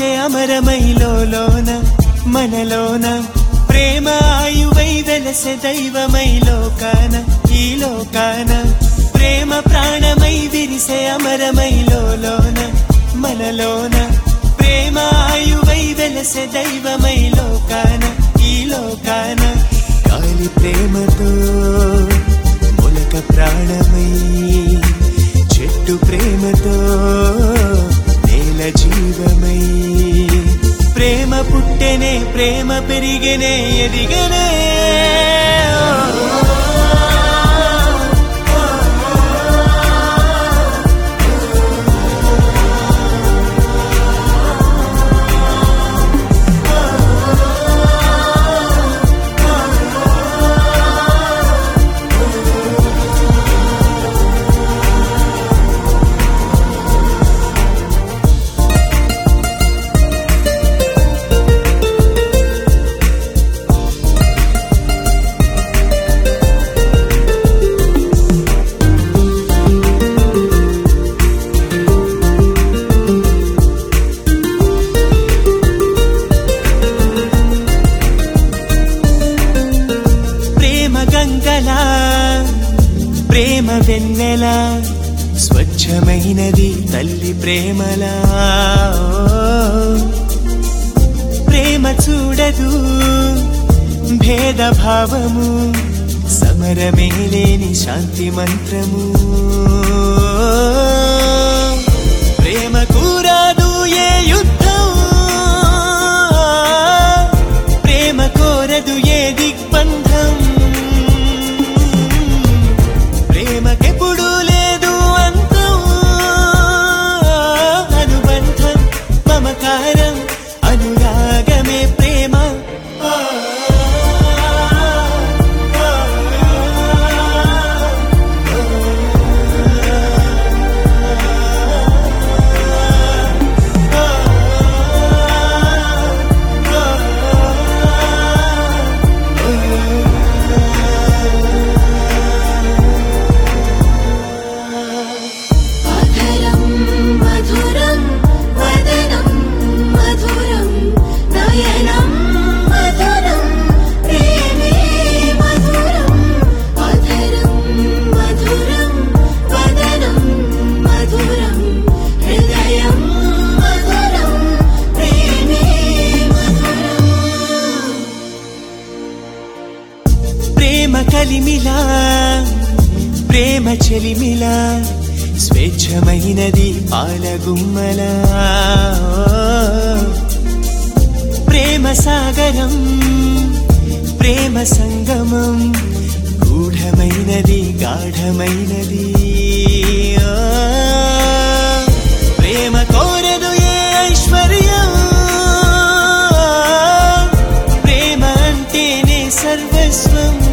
విరిసే అమరమై లోన మనలోన ప్రేమ ఆయువై వెలసె దైవమై లోకాన ఈ లోకాన ప్రేమ ప్రాణమై విరిసే అమరమై లోన మనలోన ప్రేమ ఆయువై వెలసె దైవమై లోకాన ఈ లోకాన గాలి ప్రేమతో మొలక ప్రాణమై చెట్టు ప్రేమతో నేల జీవమై ప్రేమ పుట్టెనే ప్రేమ పెరిగెనే ఎదిగనే ప్రేమ గంగలా ప్రేమ వెన్నెలా స్వచ్ఛమైనది తల్లి ప్రేమలా ప్రేమ చూడదు భేదభావము సమరమే లేని శాంతి మంత్రము ప్రేమ కూరాదు ఏ యుద్ధం ప్రేమ కోరదు ఏ దిగ్బంధం ప్రేమకెప్పుడు లేదు అంతం అనుబంధం మమకారం అనురాగమే ప్రేమ అధరం మధురం వదనం మధురం నయనం మధురం ప్రేమే మధురం అధరం మధురం వదనం మధురం హృదయం మధురం ప్రేమే మధురం ప్రేమ కలిమిలా ప్రేమ చెలిమిలా స్వేచ్ఛమైనది పాలగుమ్మలా ప్రేమ సాగరం ప్రేమ సంగమం గూఢమైనది గాఢమైనది ఆ, ప్రేమ కోరదు ఏ ఐశ్వర్యం ప్రేమ అంటేనే సర్వస్వం